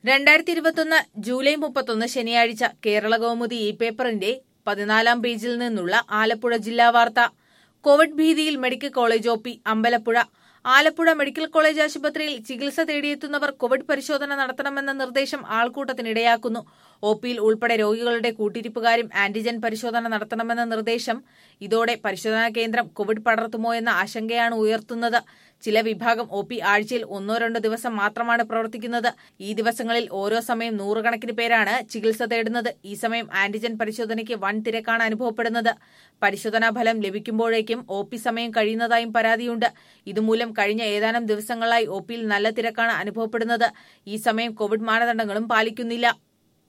രണ്ടായിരത്തി ഇരുപത്തൊന്ന് ജൂലൈ മുപ്പത്തൊന്ന് ശനിയാഴ്ച കേരള കൗമുദി ഇ പേപ്പറിന്റെ പതിനാലാം പേജിൽ നിന്നുള്ള ആലപ്പുഴ ജില്ലാ വാർത്ത കോവിഡ് ഭീതിയിൽ medical college O P Ambalappuzha Alappuzha medical college ആശുപത്രിയിൽ ചികിത്സ തേടിയെത്തുന്നവർ കോവിഡ് പരിശോധന നടത്തണമെന്ന നിർദ്ദേശം ആൾക്കൂട്ടത്തിനിടയാക്കുന്നു ഒ പിയിൽ ഉൾപ്പെടെ രോഗികളുടെ കൂട്ടിരിപ്പുകാരും ആന്റിജൻ പരിശോധന നടത്തണമെന്ന നിർദ്ദേശം ഇതോടെ പരിശോധനാ കേന്ദ്രം കോവിഡ് പടർത്തുമോ എന്ന ആശങ്കയാണ് ഉയർത്തുന്നത് ചില വിഭാഗം ഒ പി ആഴ്ചയിൽ ഒന്നോ രണ്ടോ ദിവസം മാത്രമാണ് പ്രവർത്തിക്കുന്നത് ഈ ദിവസങ്ങളിൽ ഓരോ സമയം നൂറുകണക്കിന് പേരാണ് ചികിത്സ തേടുന്നത് ഈ സമയം ആന്റിജൻ പരിശോധനയ്ക്ക് വൻ തിരക്കാണ് അനുഭവപ്പെടുന്നത് പരിശോധനാ ഫലം ലഭിക്കുമ്പോഴേക്കും ഒ പി സമയം കഴിയുന്നതായും പരാതിയുണ്ട് ഇതുമൂലം കഴിഞ്ഞ ഏതാനും ദിവസങ്ങളായി ഒ പിയിൽ നല്ല തിരക്കാണ് അനുഭവപ്പെടുന്നത് ഈ സമയം കോവിഡ് മാനദണ്ഡങ്ങളും പാലിക്കുന്നില്ല